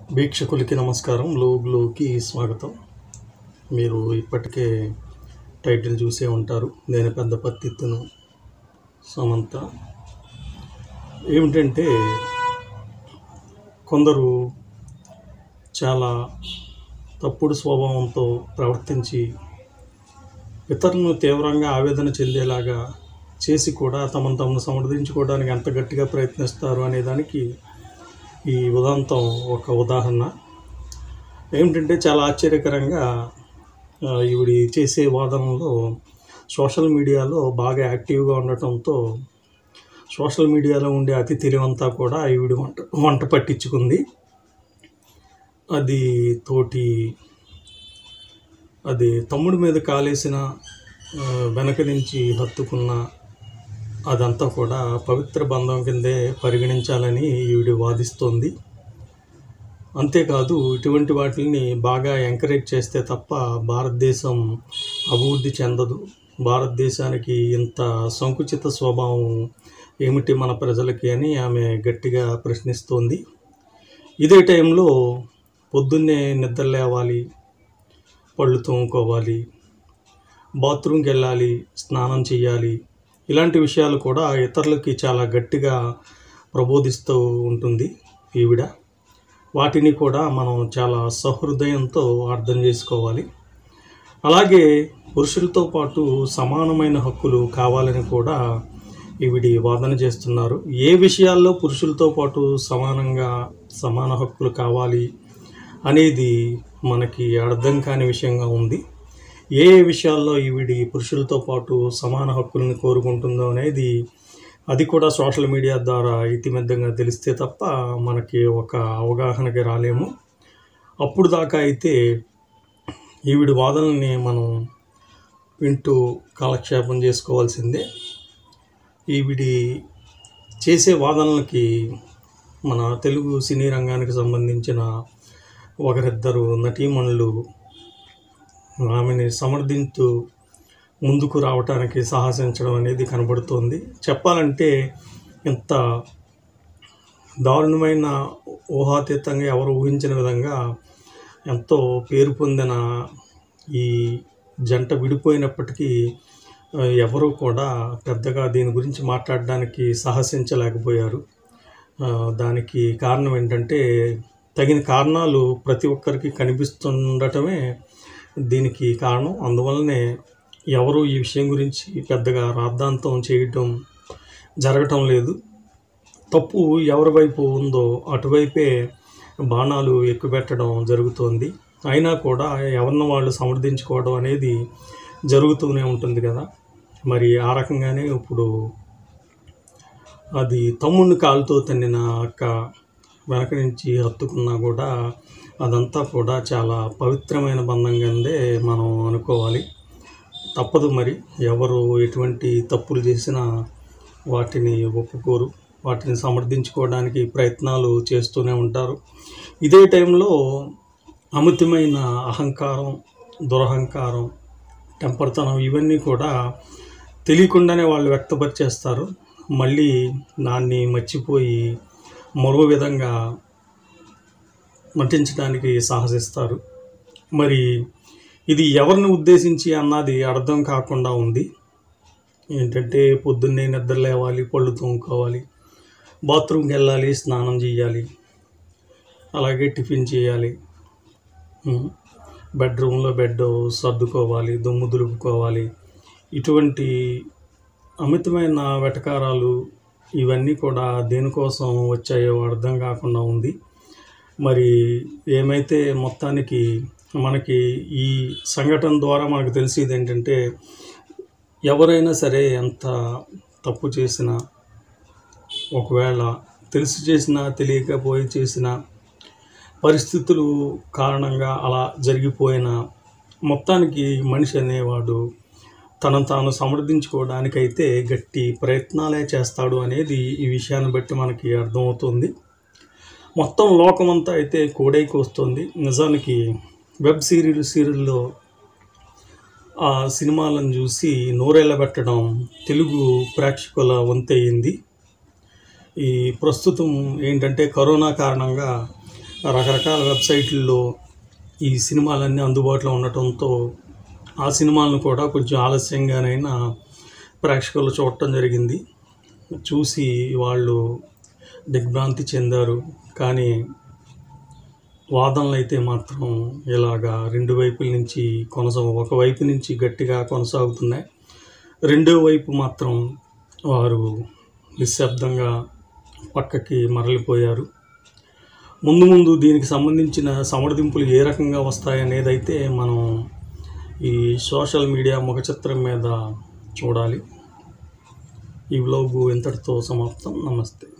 వీక్షకులకి నమస్కారం లోగ్లోకి స్వాగతం మీరు ఇప్పటికే టైటిల్ చూసే ఉంటారు నేను పెద్ద పత్తిత్తును సమంత ఏమిటంటే కొందరు చాలా తప్పుడు స్వభావంతో ప్రవర్తించి ఇతరులను తీవ్రంగా ఆవేదన చెందేలాగా చేసి కూడా తమను తాము సమర్థించుకోవడానికి ఎంత గట్టిగా ప్రయత్నిస్తారు అనే దానికి ఈ ఉదాంతం ఒక ఉదాహరణ ఏమిటంటే చాలా ఆశ్చర్యకరంగా ఆ, ఈవిడి చేసే వాదనలో సోషల్ మీడియాలో బాగా యాక్టివ్గా ఉండటంతో సోషల్ మీడియాలో ఉండే అతి తెలివంతా కూడా ఈవిడి వంట వంట పట్టించుకుంది అది తోటి అది తమ్ముడి మీద కాలేసిన ఆ, వెనక నుంచి హత్తుకున్న అదంతా కూడా పవిత్ర బంధం కిందే పరిగణించాలని ఈవిడ వాదిస్తోంది అంతేకాదు ఇటువంటి వాటిని బాగా ఎంకరేజ్ చేస్తే తప్ప భారతదేశం అభివృద్ధి చెందదు భారతదేశానికి ఇంత సంకుచిత స్వభావం ఏమిటి మన ప్రజలకి అని ఆమె గట్టిగా ప్రశ్నిస్తోంది ఇదే టైంలో పొద్దున్నే నిద్ర లేవాలి పళ్ళు తోముకోవాలి బాత్రూమ్కి వెళ్ళాలి స్నానం చేయాలి ఇలాంటి విషయాలు కూడా ఇతరులకి చాలా గట్టిగా ప్రబోధిస్తూ ఉంటుంది ఈవిడ వాటిని కూడా మనం చాలా సహృదయంతో అర్థం చేసుకోవాలి అలాగే పురుషులతో పాటు సమానమైన హక్కులు కావాలని కూడా ఈవిడి వాదన చేస్తున్నారు ఏ విషయాల్లో పురుషులతో పాటు సమానంగా సమాన హక్కులు కావాలి అనేది మనకి అర్థం కాని విషయంగా ఉంది ఏ ఏ విషయాల్లో ఈవిడి పురుషులతో పాటు సమాన హక్కులను కోరుకుంటుందో అనేది అది కూడా సోషల్ మీడియా ద్వారా ఇతిమెద్దంగా తెలిస్తే తప్ప మనకి ఒక అవగాహనకి రాలేము అప్పుడు దాకా అయితే ఈవిడి వాదనల్ని మనం వింటూ కాలక్షేపం చేసుకోవాల్సిందే ఈవిడి చేసే వాదనలకి మన తెలుగు సినీ రంగానికి సంబంధించిన ఒకరిద్దరు నటీమణులు ఆమెని సమర్థించు ముందుకు రావటానికి సాహసించడం అనేది కనబడుతోంది చెప్పాలంటే ఇంత దారుణమైన ఊహాతీతంగా ఎవరు ఊహించిన విధంగా ఎంతో పేరు పొందిన ఈ జంట విడిపోయినప్పటికీ ఆ, ఎవరూ కూడా పెద్దగా దీని గురించి మాట్లాడడానికి సాహసించలేకపోయారు ఆ, దానికి కారణం ఏంటంటే తగిన కారణాలు ప్రతి ఒక్కరికి కనిపిస్తుండటమే దీనికి కారణం అందువల్లనే ఎవరు ఈ విషయం గురించి పెద్దగా రాద్ధాంతం చేయటం జరగటం లేదు తప్పు ఎవరి వైపు ఉందో అటువైపే బాణాలు ఎక్కుపెట్టడం జరుగుతోంది అయినా కూడా ఎవరిని వాళ్ళు సమర్థించుకోవడం అనేది జరుగుతూనే ఉంటుంది కదా మరి ఆ రకంగానే ఇప్పుడు అది తమ్ముడిని కాలుతో తన్నిన అక్క వెనక నుంచి హత్తుకున్నా కూడా అదంతా కూడా చాలా పవిత్రమైన బంధం కిందే మనం అనుకోవాలి తప్పదు మరి ఎవరు ఎటువంటి తప్పులు చేసినా వాటిని ఒప్పుకోరు వాటిని సమర్థించుకోవడానికి ప్రయత్నాలు చేస్తూనే ఉంటారు ఇదే టైంలో అమితమైన అహంకారం దురహంకారం టెంపర్తనం ఇవన్నీ కూడా తెలియకుండానే వాళ్ళు వ్యక్తపరిచేస్తారు మళ్ళీ దాన్ని మర్చిపోయి మరో విధంగా నటించడానికి సాహసిస్తారు మరి ఇది ఎవరిని ఉద్దేశించి అన్నది అర్థం కాకుండా ఉంది ఏంటంటే పొద్దున్నే నిద్ర లేవాలి పళ్ళు తోముకోవాలి బాత్రూమ్కి వెళ్ళాలి స్నానం చేయాలి అలాగే టిఫిన్ చేయాలి ఉమ్, బెడ్రూమ్లో బెడ్ సర్దుకోవాలి దుమ్ము దులుపుకోవాలి ఇటువంటి అమితమైన వెటకారాలు ఇవన్నీ కూడా దేనికోసం వచ్చాయో అర్థం కాకుండా ఉంది మరి ఏమైతే మొత్తానికి మనకి ఈ సంఘటన ద్వారా మనకు తెలిసేది ఏంటంటే ఎవరైనా సరే ఎంత తప్పు చేసినా ఒకవేళ తెలిసి చేసినా తెలియకపోయి చేసిన పరిస్థితులు కారణంగా అలా జరిగిపోయిన మొత్తానికి మనిషి అనేవాడు తనను తాను సమర్థించుకోవడానికైతే గట్టి ప్రయత్నాలే చేస్తాడు అనేది ఈ విషయాన్ని బట్టి మనకి అర్థమవుతుంది మొత్తం లోకమంతా అయితే కోడైకి వస్తుంది నిజానికి వెబ్ సిరీల్ సీరియల్లో ఆ సినిమాలను చూసి నోరెళ్ళబెట్టడం తెలుగు ప్రేక్షకుల వంతయింది ఈ ప్రస్తుతం ఏంటంటే కరోనా కారణంగా రకరకాల వెబ్సైట్లలో ఈ సినిమాలన్నీ అందుబాటులో ఉండటంతో ఆ సినిమాలను కూడా కొంచెం ఆలస్యంగానైనా ప్రేక్షకులు చూడటం జరిగింది చూసి వాళ్ళు దిగ్భ్రాంతి చెందారు కానీ వాదనలు అయితే మాత్రం ఇలాగా రెండు వైపుల నుంచి కొనసాగు ఒకవైపు నుంచి గట్టిగా కొనసాగుతున్నాయి రెండో వైపు మాత్రం వారు నిశ్శబ్దంగా పక్కకి మరలిపోయారు ముందు ముందు దీనికి సంబంధించిన సమర్థింపులు ఏ రకంగా వస్తాయనేది అయితే మనం ఈ సోషల్ మీడియా ముఖ చిత్రం మీద చూడాలి ఈ వ్లాగు ఇంతటితో సమాప్తం నమస్తే